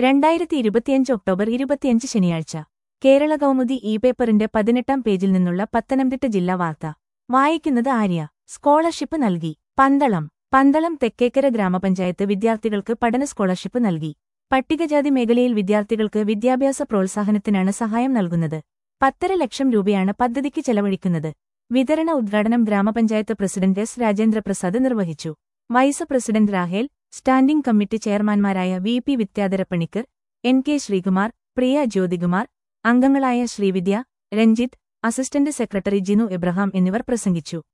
രണ്ടായിരത്തി ഇരുപത്തിയഞ്ച് ഒക്ടോബർ ഇരുപത്തിയഞ്ച് ശനിയാഴ്ച കേരള കൗമുദി ഇ പേപ്പറിന്റെ പതിനെട്ടാം പേജിൽ നിന്നുള്ള പത്തനംതിട്ട ജില്ലാ വാർത്ത വായിക്കുന്നത് ആര്യ സ്കോളർഷിപ്പ് നൽകി പന്തളം പന്തളം തെക്കേക്കര ഗ്രാമപഞ്ചായത്ത് വിദ്യാർത്ഥികൾക്ക് പഠന സ്കോളർഷിപ്പ് നൽകി പട്ടികജാതി മേഖലയിൽ വിദ്യാർത്ഥികൾക്ക് വിദ്യാഭ്യാസ പ്രോത്സാഹനത്തിനാണ് സഹായം നൽകുന്നത് പത്തര ലക്ഷം രൂപയാണ് പദ്ധതിക്ക് ചെലവഴിക്കുന്നത് വിതരണ ഉദ്ഘാടനം ഗ്രാമപഞ്ചായത്ത് പ്രസിഡന്റ് എസ് രാജേന്ദ്രപ്രസാദ് നിർവഹിച്ചു vice president Rahel standing committee ചെയർമാൻമാരായ V P Vidyadharappanicker N K Sreekumar Priya Jyothikumar അംഗങ്ങളായ ശ്രീവിദ്യ രഞ്ജിത്ത് അസിസ്റ്റന്റ് സെക്രട്ടറി ജിനു എബ്രഹാം എന്നിവർ പ്രസംഗിച്ചു